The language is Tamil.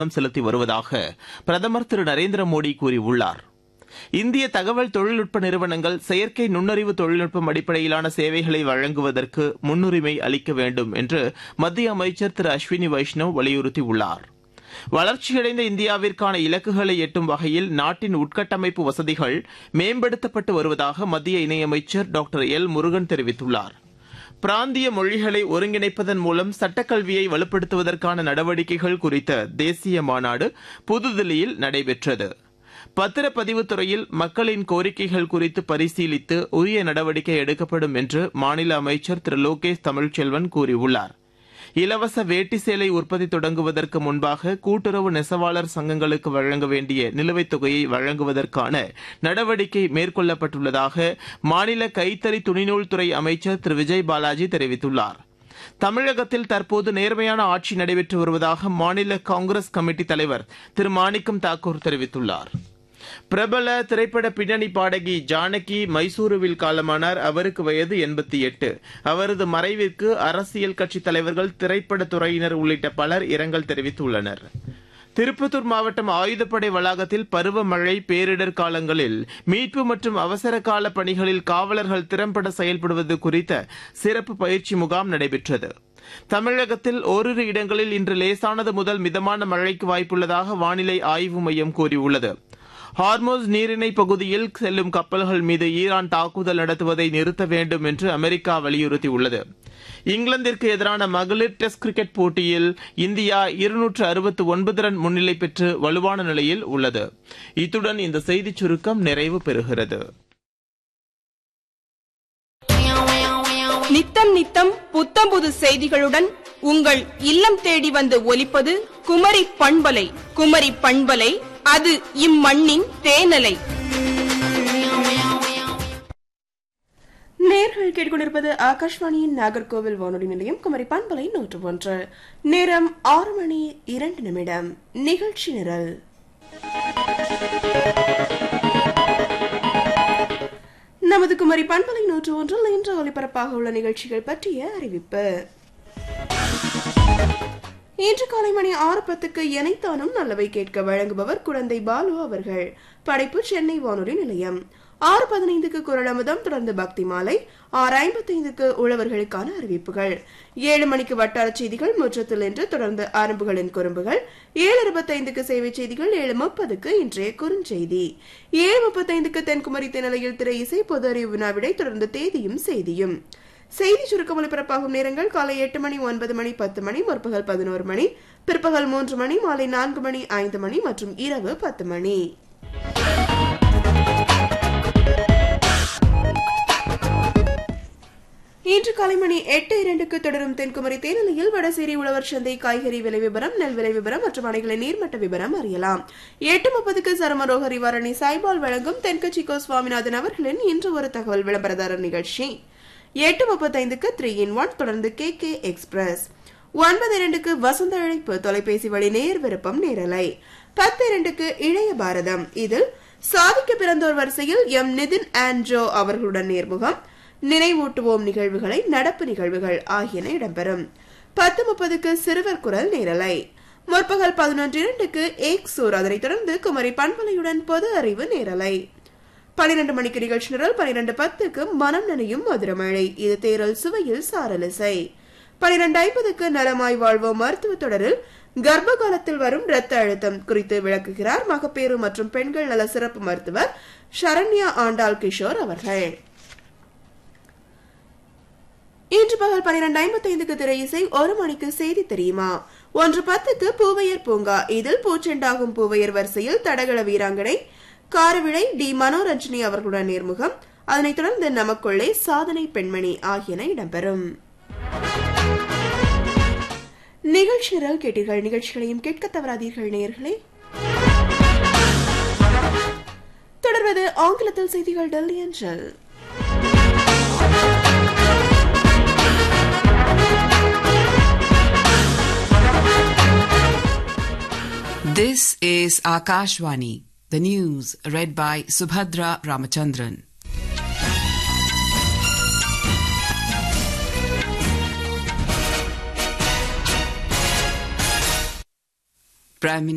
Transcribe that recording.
கவனம் செலுத்தி வருவதாக பிரதமர் திரு நரேந்திர மோடி கூறியுள்ளார் இந்திய தகவல் தொழில்நுட்ப நிறுவனங்கள் செயற்கை நுண்ணறிவு தொழில்நுட்பம் அடிப்படையிலான சேவைகளை வழங்குவதற்கு முன்னுரிமை அளிக்க வேண்டும் என்று மத்திய அமைச்சர் திரு அஸ்வினி வைஷ்ணவ் வலியுறுத்தியுள்ளார் வளர்ச்சியடைந்த இந்தியாவிற்கான இலக்குகளை எட்டும் வகையில் நாட்டின் உட்கட்டமைப்பு வசதிகள் மேம்படுத்தப்பட்டு வருவதாக மத்திய இணையமைச்சர் டாக்டர் எல் முருகன் தெரிவித்துள்ளார் பிராந்திய மொழிகளை ஒருங்கிணைப்பதன் மூலம் சட்டக்கல்வியை வலுப்படுத்துவதற்கான நடவடிக்கைகள் குறித்த தேசிய மாநாடு புதுதில்லியில் நடைபெற்றது பத்திரப்பதிவுத் துறையில் மக்களின் கோரிக்கைகள் குறித்து பரிசீலித்து உரிய நடவடிக்கை எடுக்கப்படும் என்று மாநில அமைச்சர் திரு லோகேஷ் தமிழ்ச்செல்வன் கூறியுள்ளார் இலவச வேட்டி சேலை உற்பத்தி தொடங்குவதற்கு முன்பாக கூட்டுறவு நெசவாளர் சங்கங்களுக்கு வழங்க வேண்டிய நிலுவைத் தொகையை வழங்குவதற்கான நடவடிக்கை மேற்கொள்ளப்பட்டுள்ளதாக மாநில கைத்தறி துணிநூல் துறை அமைச்சர் திரு விஜய் பாலாஜி தெரிவித்துள்ளார் தமிழகத்தில் தற்போது நேர்மையான ஆட்சி நடைபெற்று வருவதாக மாநில காங்கிரஸ் கமிட்டி தலைவர் திரு மாணிக்கம் தாக்கூர் தெரிவித்துள்ளார் பிரபல திரைப்பட பின்னணி பாடகி ஜானகி மைசூருவில் காலமானார் அவருக்கு வயது எண்பத்தி எட்டு அவரது மறைவிற்கு அரசியல் கட்சித் தலைவர்கள் திரைப்படத் துறையினர் உள்ளிட்ட பலர் இரங்கல் தெரிவித்துள்ளனர் திருப்பத்தூர் மாவட்டம் ஆயுதப்படை வளாகத்தில் பருவமழை பேரிடர் காலங்களில் மீட்பு மற்றும் அவசர கால பணிகளில் காவலர்கள் திறம்பட செயல்படுவது குறித்த சிறப்பு பயிற்சி முகாம் நடைபெற்றது தமிழகத்தில் ஓரிரு இடங்களில் இன்று லேசானது முதல் மிதமான மழைக்கு வாய்ப்புள்ளதாக வானிலை ஆய்வு மையம் கூறியுள்ளது ஹார்மோஸ் நீரிணை பகுதியில் செல்லும் கப்பல்கள் மீது ஈரான் தாக்குதல் நடத்துவதை நிறுத்த வேண்டும் என்று அமெரிக்கா வலியுறுத்தியுள்ளது இங்கிலாந்திற்கு எதிரான மகளிர் டெஸ்ட் கிரிக்கெட் போட்டியில் இந்தியா இருநூற்று அறுபத்து ஒன்பது ரன் முன்னிலை பெற்று வலுவான நிலையில் உள்ளது இத்துடன் இந்த செய்திச் சுருக்கம் நிறைவு பெறுகிறது நித்தம் நித்தம் புத்தம் புது செய்திகளுடன் உங்கள் இல்லம் தேடி வந்து ஒலிப்பது குமரி பண்பலை குமரி பண்பலை அது இம்மண்ணின் தேனலை நேர்கள் கேட்டுக்கொண்டிருப்பது ஆகாஷ்வாணியின் நாகர்கோவில் வானொலி நிலையம் குமரி பண்பலை நூற்று ஒன்று நேரம் ஆறு மணி இரண்டு நிமிடம் நிகழ்ச்சி நிரல் நமது குமரி பண்பலை நூற்று ஒன்றில் இன்று ஒலிபரப்பாக உள்ள நிகழ்ச்சிகள் பற்றிய அறிவிப்பு இன்று காலை மணி ஆறு பத்துக்கு எனைத்தானும் நல்லவை கேட்க வழங்குபவர் குழந்தை பாலு அவர்கள் படைப்பு சென்னை வானொலி நிலையம் ஆறு பதினைந்துக்கு குரல் அமுதம் தொடர்ந்து பக்தி மாலை ஆறு ஐம்பத்தைந்துக்கு உழவர்களுக்கான அறிவிப்புகள் ஏழு மணிக்கு வட்டார செய்திகள் முற்றத்தில் என்று தொடர்ந்து அரும்புகளின் குறும்புகள் ஏழு இருபத்தைந்துக்கு சேவை செய்திகள் ஏழு முப்பதுக்கு இன்றைய குறுஞ்செய்தி ஏழு முப்பத்தைந்துக்கு தென்குமரி தென்னிலையில் திரை இசை பொது அறிவு வினாவிடை தொடர்ந்து தேதியும் செய்தியும் செய்தி சுருக்கம் ஒலிபரப்பாகும் நேரங்கள் காலை எட்டு மணி ஒன்பது மணி பத்து மணி முற்பகல் பதினோரு மணி பிற்பகல் மூன்று மணி மாலை நான்கு மணி ஐந்து மணி மற்றும் இரவு பத்து மணி இன்று காலை மணி எட்டு இரண்டுக்கு தொடரும் தென்குமரி தேனிலையில் வடசேரி உழவர் சந்தை காய்கறி விலை விவரம் நெல் விலை விவரம் மற்றும் அணைகளின் நீர்மட்ட விவரம் அறியலாம் எட்டு முப்பதுக்கு சரமரோக ரிவாரணி சாய்பால் வழங்கும் தென்கட்சிக்கோ சுவாமிநாதன் அவர்களின் இன்று ஒரு தகவல் விளம்பரதாரர் நிகழ்ச்சி எட்டு முப்பத்தைந்துக்கு த்ரீ இன் ஒன் தொடர்ந்து கே கே எக்ஸ்பிரஸ் ஒன்பது இரண்டுக்கு வசந்த அழைப்பு தொலைபேசி வழி நேர் விருப்பம் நேரலை பத்து இரண்டுக்கு இளைய பாரதம் இதில் சாதிக்க பிறந்தோர் வரிசையில் எம் நிதின் ஆண்ட்ரோ அவர்களுடன் நேர்முகம் நினைவூட்டுவோம் நிகழ்வுகளை நடப்பு நிகழ்வுகள் ஆகியன இடம்பெறும் பத்து முப்பதுக்கு சிறுவர் குரல் நேரலை முற்பகல் பதினொன்று இரண்டுக்கு ஏக் சூர் அதனைத் தொடர்ந்து குமரி பண்பலையுடன் பொது அறிவு நேரலை பனிரெண்டு மணிக்கு நிகழ்ச்சி நிரல் பனிரெண்டு பத்துக்கு மனம் நனையும் மதுரமழை இது தேரல் சுவையில் சாரலிசை பனிரெண்டு ஐம்பதுக்கு நலமாய் வாழ்வோம் மருத்துவ தொடரில் கர்ப்ப காலத்தில் வரும் இரத்த அழுத்தம் குறித்து விளக்குகிறார் மகப்பேறு மற்றும் பெண்கள் நல சிறப்பு மருத்துவர் சரண்யா ஆண்டாள் கிஷோர் அவர்கள் இன்று பகல் பனிரெண்டு ஐம்பத்தி ஐந்துக்கு திரை இசை ஒரு மணிக்கு செய்தி தெரியுமா ஒன்று பத்துக்கு பூவையர் பூங்கா இதில் பூச்செண்டாகும் பூவையர் வரிசையில் தடகள வீராங்கனை காரவிழை டி மனோரஞ்சினி அவர்களுடன் நேர்முகம் அதனைத் தொடர்ந்து நமக்குள்ளே சாதனை பெண்மணி ஆகியன இடம்பெறும் நிகழ்ச்சி நிரல் கேட்டீர்கள் நிகழ்ச்சிகளையும் கேட்க தவறாதீர்கள் நேயர்களே தொடர்வது ஆங்கிலத்தில் செய்திகள் டெல்லி அஞ்சல் This is Akashvani, the news read by Subhadra Ramachandran. Prime Minister